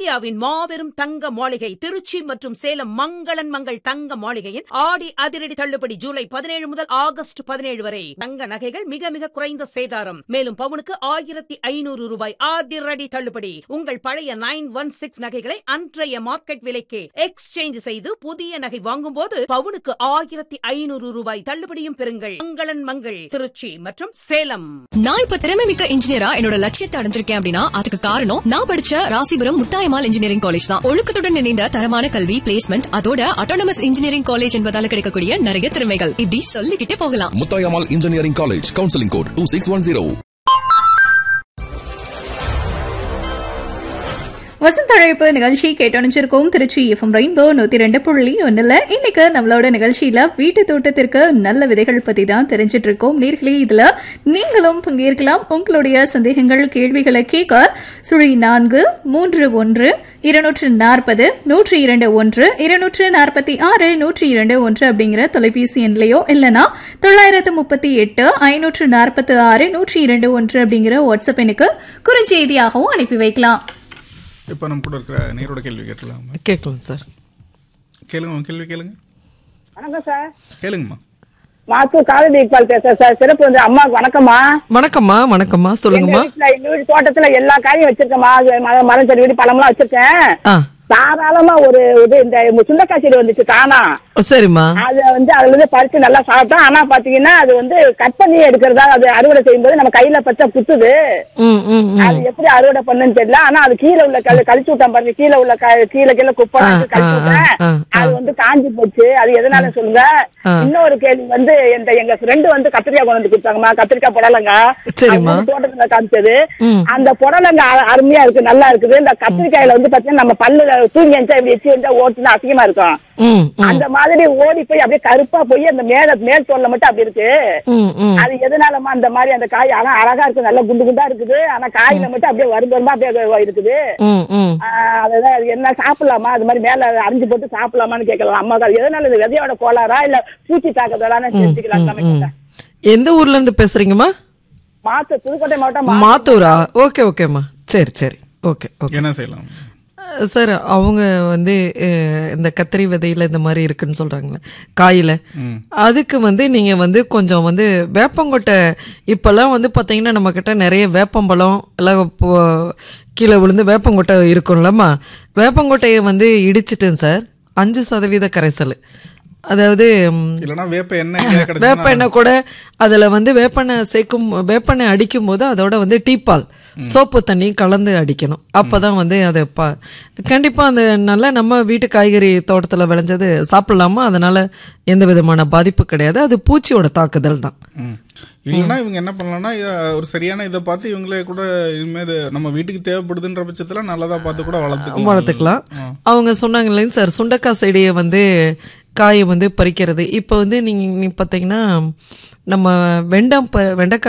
இந்தியாவின் மாபெரும் தங்க மாளிகை திருச்சி மற்றும் சேலம் மங்களன் மங்கள் தங்க மாளிகையின் ஆடி அதிரடி தள்ளுபடி ஜூலை பதினேழு முதல் ஆகஸ்ட் பதினேழு வரை தங்க நகைகள் மிக மிக குறைந்த சேதாரம் மேலும் பவுனுக்கு ஆயிரத்தி ஐநூறு ரூபாய் அதிரடி தள்ளுபடி உங்கள் பழைய நைன் ஒன் சிக்ஸ் நகைகளை அன்றைய மார்க்கெட் விலைக்கு எக்ஸ்சேஞ்ச் செய்து புதிய நகை வாங்கும்போது பவுனுக்கு ஆயிரத்தி ஐநூறு ரூபாய் தள்ளுபடியும் பெறுங்கள் மங்களன் மங்கள் திருச்சி மற்றும் சேலம் நான் இப்ப திறமை மிக்க இன்ஜினியரா என்னோட லட்சியத்தை அடைஞ்சிருக்கேன் அப்படின்னா அதுக்கு காரணம் நான் படிச்ச ராசிபுரம் முத்தாயமால் இன்ஜினியரிங் காலேஜ் தான் ஒழுக்கத்துடன் இணைந்த தரமான கல்வி பிளேஸ்மெண்ட் அதோட அட்டானமஸ் இன்ஜினியரிங் காலேஜ் என்பதால கிடைக்கக்கூடிய நிறைய திறமைகள் இப்படி சொல்லிக்கிட்டே போகலாம் Muthayammal engineering college counselling code two six one zero வசந்த அழைப்பு நிகழ்ச்சி கேட்டணிச்சிருக்கோம் திருச்சி எஃப்எம் ரெயின்போ நூத்தி ரெண்டு புள்ளி ஒண்ணுல இன்னைக்கு நம்மளோட நிகழ்ச்சியில வீட்டு தோட்டத்திற்கு நல்ல விதைகள் பத்தி தான் தெரிஞ்சிட்டு இருக்கோம் நேர்களே இதுல நீங்களும் பங்கேற்கலாம் உங்களுடைய சந்தேகங்கள் கேள்விகளை கேட்க சுழி நான்கு மூன்று ஒன்று இருநூற்று நாற்பது நூற்றி இரண்டு ஒன்று இருநூற்று நாற்பத்தி ஆறு நூற்றி இரண்டு ஒன்று அப்படிங்கிற தொலைபேசி எண்லையோ இல்லைனா தொள்ளாயிரத்து முப்பத்தி எட்டு ஐநூற்று நாற்பத்தி ஆறு நூற்றி இரண்டு ஒன்று அப்படிங்கிற வாட்ஸ்அப் எண்ணுக்கு குறுஞ்செய்தியாகவும் அனுப்பி வைக்கலாம் இப்போ நம்ம கூட இருக்கிற நேரோட கேள்வி கேட்டலாம் கேட்கலாம் சார் கேளுங்க உங்க கேள்வி கேளுங்க வணக்கம் சார் கேளுங்கம்மா மாத்து காலடி இக்பால் பேசுறேன் சார் சிறப்பு வந்து அம்மாவுக்கு வணக்கம்மா வணக்கம்மா வணக்கம்மா எங்க சொல்லுங்கம்மா வீட்டுல எங்க வீட்டு தோட்டத்துல எல்லா காயும் வச்சிருக்கேம்மா அது ம- மரம் செடி வீடு பழம்லாம் வச்சிருக்கேன் ஆ தாராளமா ஒரு இது இந்த சுண்டக்காய் செடி வந்துச்சு தானா சரிம்மா அத வந்து அதுல இருந்து பறிச்சு நல்லா சாப்பிட்டோம் ஆனா பாத்தீங்கன்னா அது வந்து கட் பண்ணி எடுக்கிறதா அது அறுவடை செய்யும்போது நம்ம கையில பச்சை குத்துது ம் ம் ம் அது எப்படி அறுவடை பண்ணுன்னு தெரியல ஆனா அது கீழே உள்ள கல் கழிச்சு விட்டேன் பாருங்க கீழே உள்ள க- கீழே கீழே குப்பை ஆ, கழிச்சு ஆ, விட்டேன் ஆ, ஆ. அது வந்து காஞ்சி போச்சு அது எதனால சொல்லுங்க ஆ. இன்னொரு கேள்வி வந்து இந்த எங்க ஃப்ரெண்டு வந்து கத்திரிக்காய் கொண்டு வந்து கொடுத்தாங்கம்மா கத்திரிக்காய் புடலங்காய் சரிம்மா. அது வந்து தோட்டத்துல காமிச்சது ம். அந்த புடலங்காய் அ- அருமையா இருக்கு நல்லா இருக்குது இந்த கத்திரிக்காயில வந்து பாத்தீங்கன்னா நம்ம பல்லுல தூங்கி எஞ்சா இப்படி எச்சி எஞ்சா ஓட்டுனா அசிங்கமா இருக்கும் ம் ம் அந்த மாதிரி ஓடி போய் அப்படியே கருப்பா போய் அந்த மேல மேல் தோல்ல மட்டும் அப்படி இருக்கு ம் ம் அது எதனாலமா அந்த மாதிரி அந்த காய் ஆனா அழகா இருக்கு நல்லா குண்டு குண்டா இருக்குது ஆனா காயில மட்டும் அப்படியே வரும் வருமா அப்படியே இருக்குது ம் ம் ஆஹ் அதுதான் அது என்ன சாப்பிடலாமா அது மாதிரி மேல அரிஞ்சு போட்டு சாப்பிடலாமான்னு கேட்கலாம் அம்மா அது எதனால இது விதையோட கோளாறா இல்ல பூச்சி தாக்குதலான்னு தெரிஞ்சுக்கலாம் நம்ம கிட்ட. எந்த ஊர்ல இருந்து பேசுறீங்கம்மா மாத்து புதுக்கோட்டை மாவட்டம் மா- மாத்தூரா ஓகே ஓகேம்மா சரி சரி ஓகே ஓகே என்ன செய்யலாம் அஹ் சார் அவங்க வந்து அஹ், இந்த கத்திரி விதையில இந்த மாதிரி இருக்குன்னு சொல்றாங்களே காயில அதுக்கு வந்து நீங்க வந்து கொஞ்சம் வந்து வேப்பங்கொட்டை இப்பெல்லாம் வந்து பாத்தீங்கன்னா நம்ம கிட்ட நிறைய வேப்பம்பழம் எல்லாம் இப்போ கீழே விழுந்து வேப்பங்கொட்டை இருக்கும்லம்மா வேப்பங்கொட்டையை வந்து இடிச்சிட்டேன் சார் அஞ்சு சதவீத கரைசல் அதாவது ம், இல்லைன்னா வேப்ப எண்ணெய் எங்கேயாவது வேப்ப கிடைச்சுன்னா எண்ணெய் கூட அதில் வந்து வேப்பெண்ணெய் சேர்க்கும் வேப்பெண்ணெய் அடிக்கும் போது அதோட வந்து டீப்பால் சோப்பு தண்ணி கலந்து அடிக்கணும் அப்பதான் வந்து அதை பா கண்டிப்பாக அந்த நல்லா நம்ம வீட்டு காய்கறி தோட்டத்தில் விளைஞ்சது சாப்பிடலாமா அதனால எந்த விதமான பாதிப்பு கிடையாது அது பூச்சியோட தாக்குதல் தான் ம். இல்லைன்னா இவங்க என்ன பண்ணலாம்னா இ- ஒரு சரியான இதை பார்த்து இவங்களே கூட இனிமேல் நம்ம வீட்டுக்கு தேவைப்படுதுன்ற பட்சத்துல நல்லதா பார்த்து கூட வளர்த்துக்கலாம் வளர்த்துக்கலாம் அவங்க சொன்னாங்க இல்லைங்க சார் சுண்டக்காய் செடியை வந்து காயை வந்து பறிக்கிறது இப்போ வந்து நீங்கள் பார்த்தீங்கன்னா நம்ம வெண்டம் ப வெண்டைக்காய்